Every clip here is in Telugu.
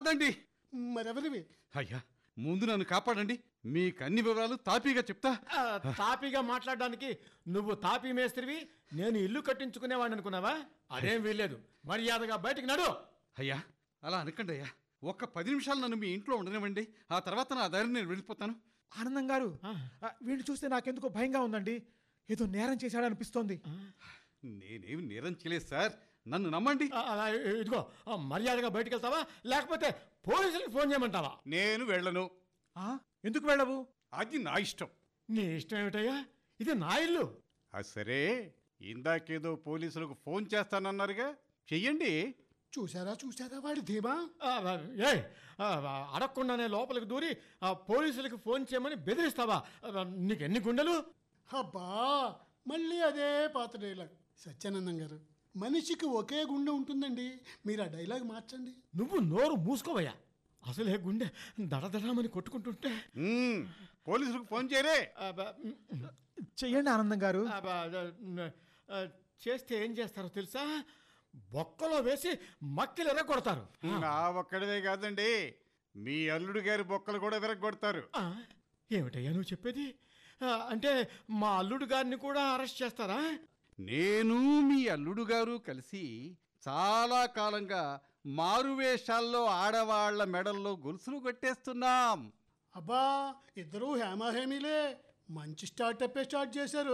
కాదండి మరెవరివి అయ్యా ముందు నన్ను కాపాడండి మీకు అన్ని వివరాలు తాపీగా చెప్తా ఆ, తాపీగా మాట్లాడడానికి నువ్వు తాపీ మేస్త్రివి నేను ఇల్లు కట్టించుకునేవాడిని అనుకున్నావా అదేం వీల్లేదు మర్యాదగా బయటికి నడు అయ్యా అలా అనకండి అయ్యా ఒక్క పది నిమిషాలు నన్ను మీ ఇంట్లో ఉండనివ్వండి ఆ తర్వాత నా దారిని నేను వెళ్ళిపోతాను ఆనందం గారు ఆ. ఆ, వీడిని చూస్తే నాకెందుకో భయంగా ఉందండి ఏదో నేరం చేశాడనిపిస్తోంది నేనేమి నేరం చేయలేదు సార్ నన్ను నమ్మండి ఆ, ఆ, ఇదిగో ఆ, మర్యాదగా బయటికి వెళ్తావా లేకపోతే పోలీసులకు ఫోన్ చేయమంటావా నేను వెళ్ళను ఆ, ఎందుకు వెళ్ళవు అది నా ఇష్టం నీ ఇష్టం ఏమిటయ్యా ఇది నా ఇల్లు అది సరే ఇందాకేదో పోలీసులకు ఫోన్ చేస్తానన్నారుగా చెయ్యండి చూసారా చూసారా వాడి ధీమా ఆ, ఆ, ఏయ్ ఆ, ఆ, అడగకుండానే లోపలికి దూరి ఆ పోలీసులకు ఫోన్ చేయమని బెదిరిస్తావా ఆ, నీకు ఎన్ని గుండెలు అబ్బా మళ్ళీ అదే పాత డైలాగ్ సత్యానందం గారు మనిషికి ఒకే గుండె ఉంటుందండి మీరు ఆ డైలాగ్ మార్చండి నువ్వు నోరు మూసుకోవయ్యా అసలే గుండె దడదడమని కొట్టుకుంటుంటే మ్మ్. పోలీసులకు ఫోన్ చేయరే ఆ, బ- చెయ్యండి ఆనందం గారు ఆ, బ- ఆ, చేస్తే ఏం చేస్తారో తెలుసా బొక్కలో వేసి మక్కిలు ఎర్రగొడతారు నా ఒక్కడివే కాదండి మీ అల్లుడు గారి బొక్కలు కూడా విరగొడతారు ఆ, ఏమిటయ్యా నువ్వు చెప్పేది ఆ, అంటే మా అల్లుడు గారిని కూడా అరెస్ట్ చేస్తారా నేను మీ అల్లుడు గారు కలిసి చాలా కాలంగా మారువేషాల్లో ఆడవాళ్ల మెడల్లో గొలుసులు కట్టేస్తున్నాం అబ్బా ఇద్దరూ హేమాహేమీలే మంచి స్టార్టప్ స్టార్ట్ చేశారు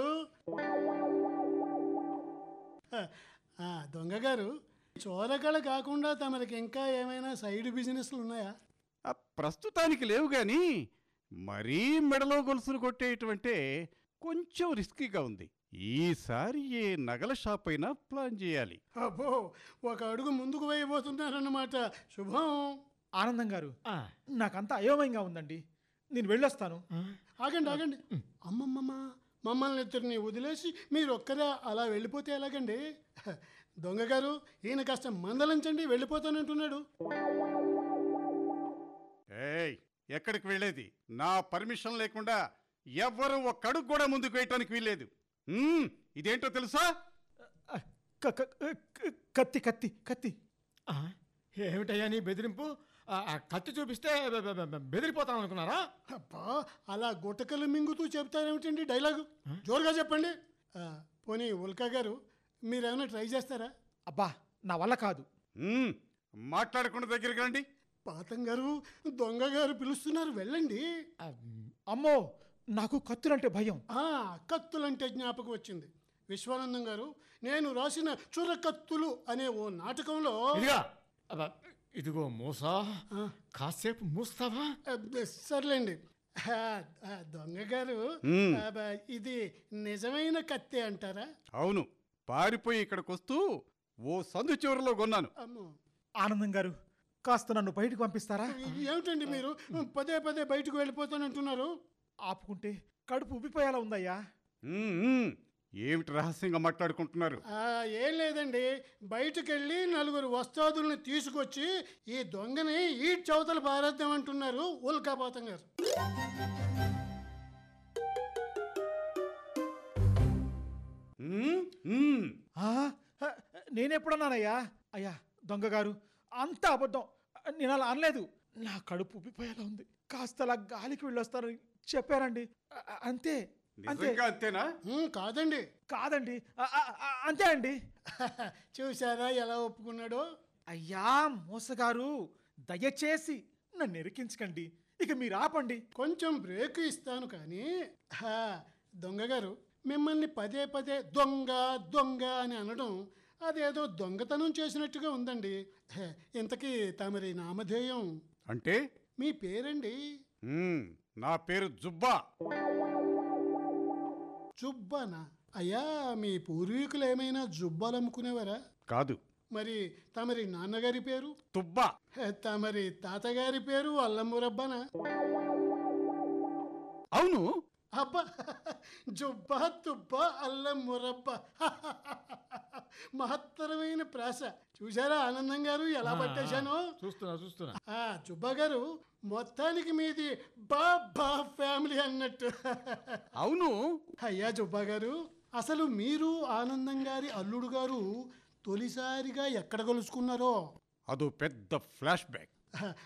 ఆ, ఆ, దొంగ గారు చోరకళ కాకుండా తమరికి ఇంకా ఏమైనా సైడ్ బిజినెస్లు ఉన్నాయా ఆ, ప్రస్తుతానికి లేవు గాని మరీ మెడలో గొలుసులు కొట్టేయటమంటే కొంచెం రిస్కీగా ఉంది ఈసారి ఏ నగల షాప్ అయినా ప్లాన్ చేయాలి అబ్బో ఒక అడుగు ముందుకు వేయబోతున్నారన్నమాట శుభం ఆనందం గారు ఆ, నాకంతా అయోమయంగా ఉందండి నేను వెళ్ళొస్తాను ఆ, ఆగండి ఆగండి అమ్మమ్మమ్మ మమ్మల్ని ఇద్దరిని వదిలేసి మీరు ఒక్కరే అలా వెళ్ళిపోతే ఎలాగండి దొంగ గారు ఈయన కాస్త మందలించండి వెళ్ళిపోతానంటున్నాడు ఏయ్ ఎక్కడికి వెళ్ళేది నా పర్మిషన్ లేకుండా ఎవ్వరూ ఒక్కడుగు కూడా ముందుకు వేయటానికి వీల్లేదు మ్మ్, ఇదేంటో తెలుసా ఆ, క- క- క- కత్తి కత్తి కత్తి ఆ, ఏమిటయ్యా నీ బెదిరింపు ఆ, ఆ కత్తి చూపిస్తే బె- బె- బె- బెదిరిపోతాం అనుకున్నారా అబ్బా అలా గుట్టకలు మింగుతూ చెప్తారేమిటండి డైలాగు జోరుగా చెప్పండి ఆ, పోనీ ఉల్కా గారు మీరేమైనా ట్రై చేస్తారా అబ్బా నా వల్ల కాదు మ్మ్, మాట్లాడకుండా దగ్గరికి రండి పాతం గారు దొంగ గారు పిలుస్తున్నారు వెళ్ళండి ఆ, అమ్మో నాకు కత్తులంటే భయం ఆ కత్తులంటే జ్ఞాపకం వచ్చింది విశ్వానందం గారు నేను రాసిన చురకత్తులు అనే ఓ నాటకంలో ఇదిగా అబ్బా, ఇదిగో మూసా కాసేపు మూస్తావా అబ్బ, సర్లేండి ఆ, ఆ, దొంగ గారు మ్మ్. అబ్బ, ఇది నిజమైన కత్తే అంటారా అవును పారిపోయి ఇక్కడికి వస్తూ ఓ సందు చివరిలో కొన్నాను అమ్మో ఆనందం గారు కాస్త నన్ను బయటకు పంపిస్తారా ఏమిటండి మీరు పదే పదే బయటకు వెళ్ళిపోతానంటున్నారు ఆపుకుంటే కడుపు ఉబ్బిపోయేలా ఉందయ్యా మ్మ్, మ్మ్. ఏమిటి రహస్యంగా మాట్లాడుకుంటున్నారు ఆ, ఏం లేదండి బయటకు వెళ్ళి నలుగురు వస్తాదుల్ని తీసుకొచ్చి ఈ దొంగని ఈ చౌతలు పారేద్దామంటున్నారు ఉల్కాపాతం గారు మ్మ్, మ్మ్. ఆ, ఆ, నేనెప్పుడన్నానయ్యా అయ్యా దొంగ గారు అంత అబద్ధం నేను అలా అనలేదు నా కడుపు ఉబ్బిపోయేలా ఉంది కాస్త అలా గాలికి వెళ్ళొస్తారని చెప్పారండి ఆ, ఆ, అంతే అంతే నిజంగా అంతేనా ఉమ్, కాదండి కాదండి ఆ, ఆ, ఆ, అంతే అండి చూసారా ఎలా ఒప్పుకున్నాడో అయ్యా మోసగారు దయచేసి నన్ను ఎరికించకండి ఇక మీరు ఆపండి కొంచెం బ్రేక్ ఇస్తాను కానీ హా, దొంగ గారు మిమ్మల్ని పదే పదే దొంగ దొంగ అని అనడం అదేదో దొంగతనం చేసినట్టుగా ఉందండి హే, ఇంతకీ తమరి నామధేయం అంటే మీ పేరండి మ్మ్, నా పేరు జుబ్బా జుబ్బానా అయ్యా మీ పూర్వీకులు ఏమైనా జుబ్బాలు అమ్ముకునేవారా కాదు మరి తమరి నాన్నగారి పేరు తుబ్బా హే, తమరి తాతగారి పేరు అల్లమురబ్బనా అవును అబ్బా జుబ్బా తుబ్బా అల్లం మురబ్బ మహత్తరమైన ప్రాస చూసారా ఆనందం గారు ఎలా పట్టేశాను చూస్తున్నా చూస్తున్నా ఆ జుబ్బా గారు మొత్తానికి మీది బా బా ఫ్యామిలీ అన్నట్టు అవును అయ్యా జుబ్బా గారు అసలు మీరు ఆనందం గారి అల్లుడు గారు తొలిసారిగా ఎక్కడ కలుసుకున్నారో అదో పెద్ద ఫ్లాష్ బ్యాక్